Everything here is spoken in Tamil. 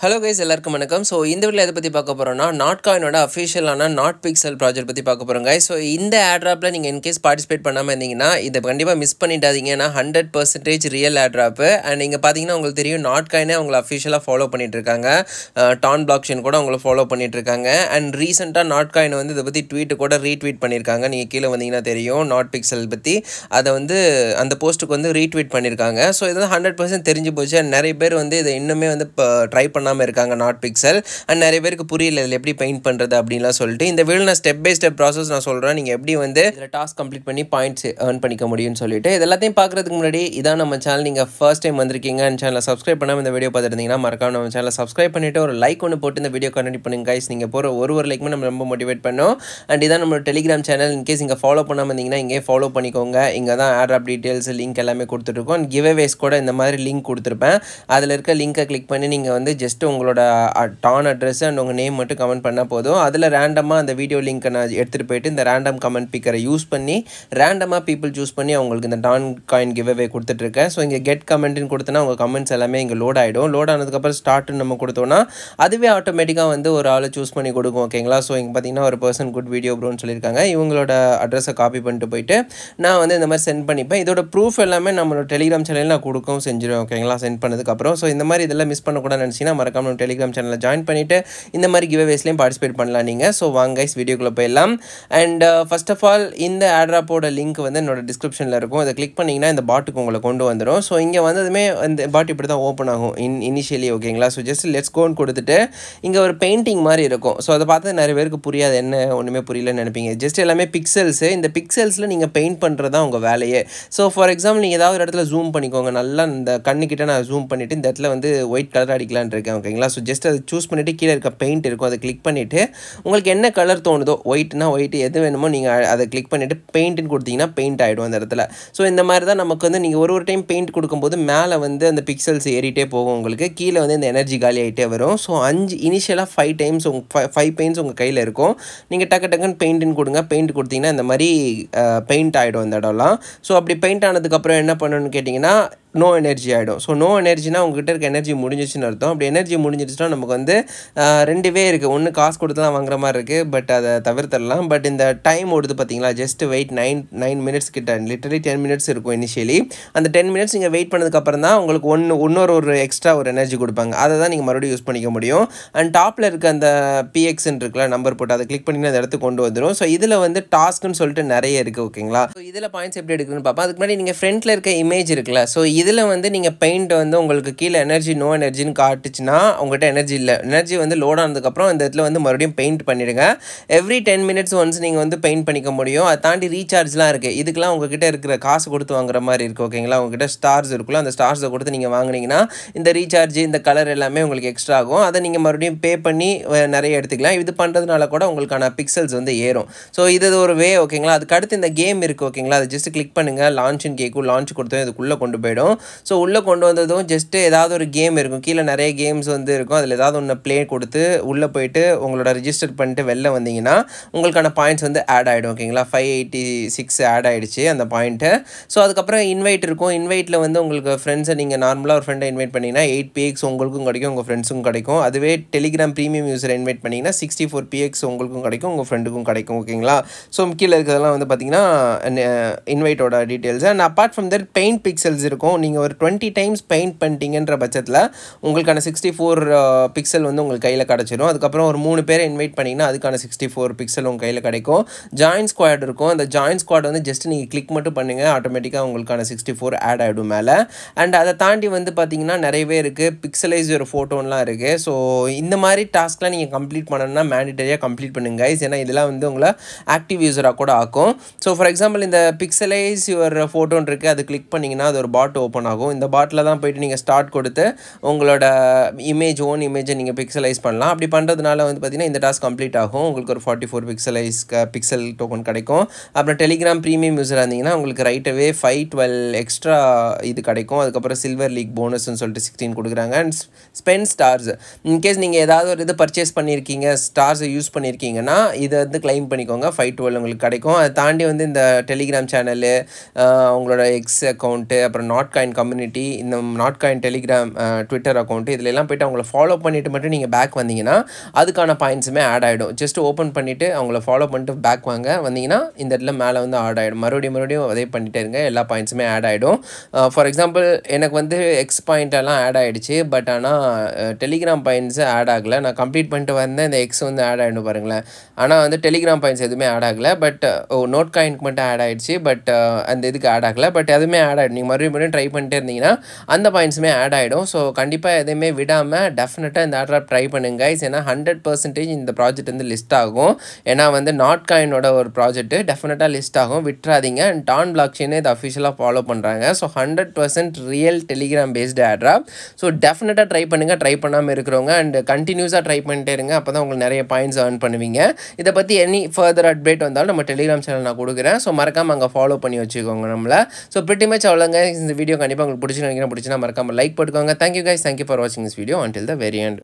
ஹலோ கைஸ் எல்லாருக்கும் வணக்கம் ஸோ இந்த வீடியோ எதை பற்றி பார்க்க போகிறோம்னா நாட் காயினோட அஃபிஷியலான நாட் பிக்சல் ப்ராஜெக்ட் பற்றி பார்க்க போகிறோம் guys ஸோ இந்த ஆட்ராப்பில் நீங்கள் இன்கேஸ் பார்ட்டிசிபேட் பண்ணாமல் இருந்தீங்கன்னா இதை கண்டிப்பாக மிஸ் பண்ணிட்டாதீங்க ஏன்னா hundred percentage real airdrop and நீங்கள் பார்த்தீங்கன்னா உங்களுக்கு தெரியும் நாட் காயினே அவங்கள அஃபிஷியலாக ஃபாலோ பண்ணிட்டு இருக்காங்க டான் பிளாக் செயின் கூட அவங்கள ஃபாலோ பண்ணிட்டு இருக்காங்க அண்ட் ரீசெண்டாக நாட் காயின் வந்து இதை பற்றி ட்வீட் கூட ரீட்வீட் பண்ணியிருக்காங்க நீங்கள் கீழே வந்தீங்கன்னா தெரியும் நாட் பிக்சல் பற்றி அதை வந்து அந்த போஸ்ட்டுக்கு வந்து ரீட்வீட் பண்ணியிருக்காங்க ஸோ இது வந்து ஹண்ட்ரட் பர்சன்ட் தெரிஞ்சு போச்சு அண்ட் நிறைய பேர் வந்து இதை இன்னுமே வந்து இப்போ ட்ரை பண்ணாமல் இருக்காங்க நாட் பிக்சல் அண்ட் நிறைய பேருக்கு புரியல இதில் எப்படி பெயிண்ட் பண்ணுறது அப்படின்லாம் சொல்லிட்டு இந்த வீடியோ நான் ஸ்டெப் பை ஸ்டெப் ப்ராசஸ் நான் சொல்கிறேன் நீங்கள் எப்படி வந்து இதில் டாஸ்க் கம்ப்ளீட் பண்ணி பாயிண்ட்ஸ் ஏர்ன் பண்ணிக்க முடியும்னு சொல்லிட்டு இது எல்லாத்தையும் பார்க்குறதுக்கு முன்னாடி இதான் நம்ம சேனல் நீங்கள் ஃபர்ஸ்ட் டைம் வந்திருக்கீங்க அண்ட் சேனலை சப்ஸ்கிரைப் பண்ணாமல் இந்த வீடியோ பார்த்துருந்தீங்கன்னா மறக்காம நம்ம சேனலை சப்ஸ்கிரைப் பண்ணிவிட்டு ஒரு லைக் ஒன்று போட்டு இந்த வீடியோ கண்டினியூ பண்ணுங்க கைஸ் நீங்கள் போகிற ஒரு ஒரு லைக்குமே நம்ம ரொம்ப மோட்டிவேட் பண்ணோம் அண்ட் இதான் நம்மளோட டெலிகிராம் சேனல் இன்கேஸ் இங்கே ஃபாலோ பண்ணாமல் இருந்தீங்கன்னா இங்கே ஃபாலோ பண்ணிக்கோங்க இங்கே தான் ஆட் ஆப் டீட்டெயில்ஸ் லிங்க் எல்லாமே கொடுத்துட்ருக்கோம் அண்ட் கிவ்அவேஸ் கூட இந்த மாதிரி லிங்க் கொடுத்துருப்பேன் அதில் இருக்க லிங்கை கிளிக் பண்ணி நீங்கள் வந்து ஜஸ்ட் உங்களோட டான் அட்ரஸ் அண்ட் உங்கள் நேம் மட்டும் கமெண்ட் பண்ணால் போதும் அதில் ரேண்டமாக அந்த வீடியோ லிங்க்கை நான் எடுத்துகிட்டு போயிட்டு இந்த ரேண்டம் கமெண்ட் பிக்கரை யூஸ் பண்ணி ரேண்டமாக பீப்புள் சூஸ் பண்ணி அவங்களுக்கு இந்த டான் காயின் கிவ்அவே கொடுத்துட்ருக்கேன் ஸோ இங்கே கெட் கமெண்ட்னு கொடுத்தனா உங்கள் கமெண்ட்ஸ் எல்லாமே இங்கே லோட் ஆகிடும் லோட் ஆனதுக்கப்புறம் ஸ்டார்ட்னு நம்ம கொடுத்தோன்னா அதுவே ஆட்டோமேட்டிக்காக வந்து ஒரு ஆளை சூஸ் பண்ணி கொடுக்கும் ஓகேங்களா ஸோ இங்கே பார்த்தீங்கன்னா ஒரு பர்சன் குட் வீடியோ ப்ரோன்னு சொல்லியிருக்காங்க இவங்களோட அட்ரஸை காப்பி பண்ணிட்டு போயிட்டு நான் வந்து இந்த மாதிரி சென்ட் பண்ணிப்பேன் இதோட ப்ரூஃப் எல்லாமே நம்மளோட டெலிகிராம் சேனலில் நான் கொடுக்கவும் செஞ்சிருவேன் ஓகேங்களா சென்ட் பண்ணதுக்கப்புறம் ஸோ இந்த மாதிரி இதெல்லாம் மிஸ் பண்ணக்கூடாதுன்னு நினச்சிங்கன்னா மறக்காம நம்ம டெலிகிராம் சேனலில் ஜாயின் பண்ணிவிட்டு இந்த மாதிரி கிவ்அவேஸ்லையும் பார்ட்டிசிபேட் பண்ணலாம் நீங்கள் ஸோ வாங்க கைஸ் வீடியோக்குள்ளே போயிடலாம் அண்ட் ஃபர்ஸ்ட் ஆஃப் ஆல் இந்த ஆட்ராப்போட லிங்க் வந்து என்னோட டிஸ்கிரிப்ஷனில் இருக்கும் அதை கிளிக் பண்ணிங்கன்னா இந்த பாட்டுக்கு உங்களை கொண்டு வந்துடும் ஸோ இங்கே வந்ததுமே இந்த பாட் இப்படி தான் ஓப்பன் ஆகும் இன் இனிஷியலி ஓகேங்களா ஸோ ஜஸ்ட் லெட்ஸ் கோன் கொடுத்துட்டு இங்கே ஒரு பெயிண்டிங் மாதிரி இருக்கும் ஸோ அதை பார்த்து நிறைய பேருக்கு புரியாது என்ன ஒன்றுமே புரியலன்னு நினைப்பீங்க ஜஸ்ட் எல்லாமே பிக்சல்ஸு இந்த பிக்சல்ஸில் நீங்கள் பெயிண்ட் பண்ணுறது தான் உங்கள் வேலையே ஸோ ஃபார் எக்ஸாம்பிள் நீங்கள் ஏதாவது ஒரு இடத்துல ஜூம் பண்ணிக்கோங்க நல்லா இந்த கண்ணுக்கிட்ட நான் ஜூம் பண்ணிவிட்டு இந்த இடத்துல வந்து ஒயிட் கலர் அடிக்கலான்னு இருக்கேன் ஓகேங்களா ஸோ ஜஸ்ட் அதை சூஸ் பண்ணிவிட்டு கீழே இருக்க பெயிண்ட் இருக்கும் அதை கிளிக் பண்ணிவிட்டு உங்களுக்கு என்ன கலர் தோணுதோ ஒயிட்னா ஒயிட் எது வேணுமோ நீங்கள் அதை கிளிக் பண்ணிவிட்டு பெயிண்ட்னு கொடுத்தீங்கன்னா பெயிண்ட் ஆகிடும் அந்த இடத்துல ஸோ இந்த மாதிரி தான் நமக்கு வந்து நீங்கள் ஒரு ஒரு டைம் பெயிண்ட் கொடுக்கும்போது மேலே வந்து அந்த பிக்சல்ஸ் ஏறிட்டே போகும் உங்களுக்கு கீழே வந்து இந்த எனர்ஜி காலி ஆகிட்டே வரும் ஸோ அஞ்சு இனிஷியலாக ஃபைவ் டைம்ஸ் உங்கள் ஃபைவ் பெயிண்ட்ஸ் உங்கள் கையில் இருக்கும் நீங்கள் டக்கு டக்குன்னு பெயிண்ட்னு கொடுங்க பெயிண்ட் கொடுத்தீங்கன்னா இந்த மாதிரி பெயிண்ட் ஆகிடும் அந்த இடம்லாம் ஸோ அப்படி பெயிண்ட் ஆனதுக்கப்புறம் என்ன பண்ணணும்னு கேட்டிங்கன்னா நோ எனர்ஜி ஆகிடும் ஸோ நோ எனர்ஜினா உங்ககிட்ட இருக்க எனர்ஜி முடிஞ்சிச்சுன்னு அர்த்தம் அப்படி எனர்ஜி முடிஞ்சிடுச்சுன்னா நமக்கு வந்து ரெண்டு வே இருக்குது ஒன்று காசு கொடுத்து தான் வாங்குற மாதிரி இருக்குது பட் அதை தவிர்த்திடலாம் பட் இந்த டைம் ஓடுது பார்த்தீங்களா just wait nine nine minutes கிட்ட லிட்டரலி டென் மினிட்ஸ் இருக்கும் இனிஷியலி அந்த டென் மினிட்ஸ் நீங்கள் வெயிட் பண்ணதுக்கப்புறம் தான் உங்களுக்கு ஒன்று இன்னொரு ஒரு எக்ஸ்ட்ரா ஒரு எனர்ஜி கொடுப்பாங்க அதை தான் நீங்கள் மறுபடியும் யூஸ் பண்ணிக்க முடியும் அண்ட் டாப்பில் இருக்க அந்த பிஎக்ஸ்ன்னு இருக்குல்ல நம்பர் போட்டு அதை கிளிக் பண்ணி அந்த இடத்துக்கு கொண்டு வந்துடும் ஸோ இதில் வந்து டாஸ்க்குன்னு சொல்லிட்டு நிறைய இருக்குது ஓகேங்களா ஸோ இதில் பாயிண்ட்ஸ் எப்படி எடுக்கணும்னு பார்ப்போம் அதுக்கு முன்னாடி நீங்கள் ஃப்ரண்ட்டில் இருக்க இமேஜ் இருக்குல்ல ஸோ இதில் வந்து நீங்கள் பெயிண்ட் வந்து உங்களுக்கு கீழே எனர்ஜி நோ எனர்ஜின்னு காட்டுச்சுன்னா உங்கள்கிட்ட எனர்ஜி இல்லை எனர்ஜி வந்து லோட் ஆனதுக்கப்புறம் அந்த இடத்துல வந்து மறுபடியும் பெயிண்ட் பண்ணிடுங்க எவ்ரி டென் மினிட்ஸ் ஒன்ஸ் நீங்கள் வந்து பெயிண்ட் பண்ணிக்க முடியும் அதை தாண்டி ரீசார்ஜ்லாம் இருக்குது இதுக்கெலாம் உங்ககிட்ட இருக்கிற காசு கொடுத்து வாங்குற மாதிரி இருக்குது ஓகேங்களா உங்ககிட்ட ஸ்டார்ஸ் இருக்குல்ல அந்த ஸ்டார்ஸை கொடுத்து நீங்கள் வாங்கினீங்கன்னா இந்த ரீசார்ஜ் இந்த கலர் எல்லாமே உங்களுக்கு எக்ஸ்ட்ரா ஆகும் அதை நீங்கள் மறுபடியும் பே பண்ணி நிறைய எடுத்துக்கலாம் இது பண்ணுறதுனால கூட உங்களுக்கான பிக்சல்ஸ் வந்து ஏறும் ஸோ இது ஒரு வே ஓகேங்களா அதுக்கு அடுத்து இந்த கேம் இருக்குது ஓகேங்களா அதை ஜஸ்ட் கிளிக் பண்ணுங்கள் லான்ச்னு கேட்கும் லான்ச் கொடுத்தோம் இதுக்குள்ளே கொண்டு போயிடும் ஸோ உள்ளே கொண்டு வந்ததும் ஜஸ்ட்டு ஏதாவது ஒரு கேம் இருக்கும் கீழே நிறைய கேம்ஸ் வந்து இருக்கும் அதில் ஏதாவது ஒன்று ப்ளே கொடுத்து உள்ளே போயிட்டு உங்களோட ரிஜிஸ்டர் பண்ணிட்டு வெளில வந்தீங்கன்னா உங்களுக்கான பாயிண்ட்ஸ் வந்து ஆட் ஆகிடும் ஓகேங்களா ஃபைவ் எயிட்டி சிக்ஸ் ஆட் ஆகிடுச்சு அந்த பாயிண்ட்டு ஸோ அதுக்கப்புறம் இன்வைட் இருக்கும் இன்வைட்டில் வந்து உங்களுக்கு ஃப்ரெண்ட்ஸை நீங்கள் நார்மலாக ஒரு ஃப்ரெண்டை இன்வைட் பண்ணிங்கன்னா எயிட் பிஎக்ஸ் உங்களுக்கும் கிடைக்கும் உங்கள் ஃப்ரெண்ட்ஸுக்கும் கிடைக்கும் அதுவே டெலிகிராம் ப்ரீமியம் யூஸரை இன்வைட் பண்ணிங்கன்னா சிக்ஸ்டி ஃபோர் பிஎக்ஸ் உங்களுக்கும் கிடைக்கும் உங்கள் ஃப்ரெண்டுக்கும் கிடைக்கும் ஓகேங்களா ஸோ கீழே இருக்கிறதெல்லாம் வந்து பார்த்தீங்கன்னா இன்வைட்டோட details and apart from that paint pixels இருக்கும் நீங்கள் ஒரு டுவெண்ட்டி டைம்ஸ் பெயிண்ட் பண்ணிட்டீங்கன்ற பட்சத்தில் உங்களுக்கான சிக்ஸ்டி ஃபோர் பிக்சல் வந்து உங்களுக்கு கையில் கிடச்சிரும் அதுக்கப்புறம் ஒரு மூணு பேரை இன்வைட் பண்ணிங்கன்னா அதுக்கான சிக்ஸ்டி ஃபோர் பிக்சல் உங்கள் கையில் கிடைக்கும் ஜாயின் ஸ்குவாட் இருக்கும் அந்த ஜாயின் ஸ்குவாட் வந்து ஜஸ்ட் நீங்கள் கிளிக் மட்டும் பண்ணுங்கள் ஆட்டோமேட்டிக்காக உங்களுக்கான சிக்ஸ்டி ஃபோர் ஆட் ஆகிடும் மேலே அண்ட் அதை தாண்டி வந்து பார்த்தீங்கன்னா நிறையவே இருக்குது பிக்சலைஸ் ஒரு ஃபோட்டோன்லாம் இருக்குது ஸோ இந்த மாதிரி டாஸ்க்லாம் நீங்கள் கம்ப்ளீட் பண்ணணும்னா மேண்டிட்டரியாக கம்ப்ளீட் பண்ணுங்க கைஸ் ஏன்னா இதெல்லாம் வந்து உங்களை ஆக்டிவ் யூஸராக கூட ஆக்கும் ஸோ ஃபார் எக்ஸாம்பிள் இந்த பிக்சலைஸ் யுவர் ஃபோட்டோன்னு இருக்குது அது கிளிக் பண்ணிங்கன்னா அது ஒரு பாட் ஓப்பன் ஆகும் இந்த பாட்டில் தான் போயிட்டு நீங்கள் ஸ்டார்ட் கொடுத்து உங்களோட இமேஜ் ஓன் இமேஜை நீங்கள் பிக்சலைஸ் பண்ணலாம் அப்படி பண்ணுறதுனால வந்து பார்த்தீங்கன்னா இந்த டாஸ்க் கம்ப்ளீட் ஆகும் உங்களுக்கு ஒரு forty four pixelise pixel token கிடைக்கும் அப்புறம் டெலிகிராம் ப்ரீமியம் யூஸராக இருந்தீங்கன்னா உங்களுக்கு ரைட்டவே ஃபைவ் டுவெல் எக்ஸ்ட்ரா இது கிடைக்கும் அதுக்கப்புறம் சில்வர் லீக் போனஸ்ன்னு சொல்லிட்டு சிக்ஸ்டீன் கொடுக்குறாங்க அண்ட் ஸ்பெண்ட் ஸ்டார்ஸ் இன்கேஸ் நீங்கள் ஏதாவது ஒரு இது பர்ச்சேஸ் பண்ணியிருக்கீங்க ஸ்டார்ஸை யூஸ் பண்ணியிருக்கீங்கன்னா இதை வந்து கிளைம் பண்ணிக்கோங்க ஃபைவ் டுவெல் உங்களுக்கு கிடைக்கும் அதை தாண்டி வந்து இந்த டெலிகிராம் சேனலு உங்களோட எக்ஸ் அக்கௌண்ட்டு அப்புறம் நாட் காயின் கம்யூனிட்டி இந்த Notcoin Telegram Twitter account இதுல எல்லாம் போயிட்டு அவங்கள ஃபாலோ பண்ணிட்டு மட்டும் நீங்கள் பேக் வந்தீங்கன்னா அதுக்கான பாயிண்ட்ஸுமே ஆட் ஆகிடும் ஜஸ்ட் ஓப்பன் பண்ணிவிட்டு அவங்கள ஃபாலோ பண்ணிட்டு பேக் வாங்க வந்தீங்கன்னா இந்த இடத்துல மேலே வந்து ஆட் ஆகிடும் மறுபடியும் மறுபடியும் அதே பண்ணிட்டே இருங்க எல்லா பாயிண்ட்ஸுமே ஆட் ஆகிடும் ஃபார் எக்ஸாம்பிள் எனக்கு வந்து எக்ஸ் பாயிண்ட் எல்லாம் ஆட் ஆகிடுச்சு பட் ஆனால் டெலிகிராம் பாயிண்ட்ஸு ஆட் ஆகலை நான் கம்ப்ளீட் பண்ணிட்டு வந்தேன் இந்த எக்ஸ் வந்து ஆட் ஆகிடும் பாருங்களேன் ஆனால் வந்து டெலிகிராம் பாயிண்ட்ஸ் எதுவுமே ஆட் ஆகலை பட் ஓ நோட் காயினுக்கு மட்டும் ஆட் ஆகிடுச்சு பட் அந்த இதுக்கு ஆட் ஆகலை பட் எதுவுமே ஆட் ஆகிடும் நீங்கள் மறுபடியும் மறுபடியும் ட்ரை பண்ணிட்டே இருந்தீங்கன்னா அந்த பாயிண்ட்ஸுமே ஆட் ஆகிடும் ஸோ கண்டிப்பாக எதையுமே விடாமல் டெஃபினட்டாக இந்த ஆட்ராப் ட்ரை பண்ணுங்க guys ஏன்னா ஹண்ட்ரட் பர்சன்டேஜ் இந்த ப்ராஜெக்ட் வந்து லிஸ்ட் ஆகும் ஏன்னா வந்து நாட் காயினோட ஒரு ப்ராஜெக்ட் டெஃபினட்டாக லிஸ்ட் ஆகும் விட்டுறாதீங்க அண்ட் டான் பிளாக் செயினை இதை அஃபிஷியலாக ஃபாலோ பண்ணுறாங்க so hundred percent real Telegram based airdrop so டெஃபினட்டாக ட்ரை பண்ணுங்கள் ட்ரை பண்ணாமல் இருக்கிறவங்க அண்ட் கண்டினியூஸாக ட்ரை பண்ணிட்டே இருங்க அப்போ தான் உங்களுக்கு நிறைய பாயிண்ட்ஸ் earn பண்ணுவீங்க இதை பற்றி எனி ஃபர்தர் அப்டேட் வந்தாலும் நம்ம டெலிகிராம் சேனல் நான் கொடுக்குறேன் ஸோ மறக்காமல் அங்கே ஃபாலோ பண்ணி வச்சுக்கோங்க நம்மள ஸோ pretty much அவ்வளோங்க இந்த வீடியோ கண்டிப்பாக உங்களுக்கு பிடிச்சி நினைக்கிறேன் பிடிச்சினா மறக்காமல் லைக் போட்டுக்கோங்க தேங்க்யூ guys தேங்க்யூ ஃபார் வாட்சிங் this video until the very end